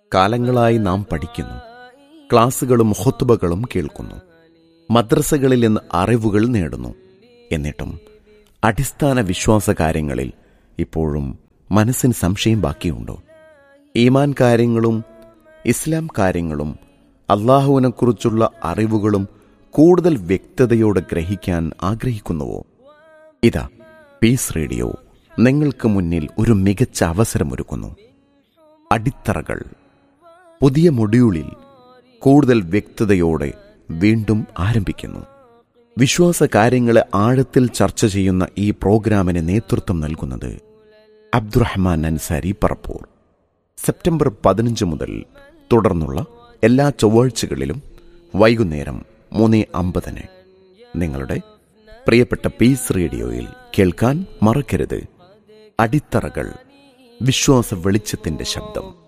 കാലങ്ങളായി നാം പഠിക്കുന്നു ക്ലാസുകളും ഹൊത്തുബകളും കേൾക്കുന്നു മദ്രസകളിൽ നിന്ന് അറിവുകൾ നേടുന്നു എന്നിട്ടും അടിസ്ഥാന വിശ്വാസ കാര്യങ്ങളിൽ ഇപ്പോഴും മനസ്സിന് സംശയം ബാക്കിയുണ്ടോ ഈമാൻ കാര്യങ്ങളും ഇസ്ലാം കാര്യങ്ങളും അള്ളാഹുവിനെക്കുറിച്ചുള്ള അറിവുകളും കൂടുതൽ വ്യക്തതയോടെ ഗ്രഹിക്കാൻ ആഗ്രഹിക്കുന്നുവോ ഇതാ പീസ് റേഡിയോ നിങ്ങൾക്ക് മുന്നിൽ ഒരു മികച്ച അവസരമൊരുക്കുന്നു അടിത്തറകൾ പുതിയ മൊഡ്യൂളിൽ കൂടുതൽ വ്യക്തതയോടെ വീണ്ടും ആരംഭിക്കുന്നു വിശ്വാസ കാര്യങ്ങളെ ആഴത്തിൽ ചർച്ച ചെയ്യുന്ന ഈ പ്രോഗ്രാമിന് നേതൃത്വം നൽകുന്നത് അബ്ദുറഹ്മാൻ അൻസാരി പറപ്പൂർ സെപ്റ്റംബർ പതിനഞ്ച് മുതൽ തുടർന്നുള്ള എല്ലാ ചൊവ്വാഴ്ചകളിലും വൈകുന്നേരം മൂന്ന് അമ്പതിന് നിങ്ങളുടെ പ്രിയപ്പെട്ട പീസ് റേഡിയോയിൽ കേൾക്കാൻ മറക്കരുത് അടിത്തറകൾ വിശ്വാസ വെളിച്ചത്തിന്റെ ശബ്ദം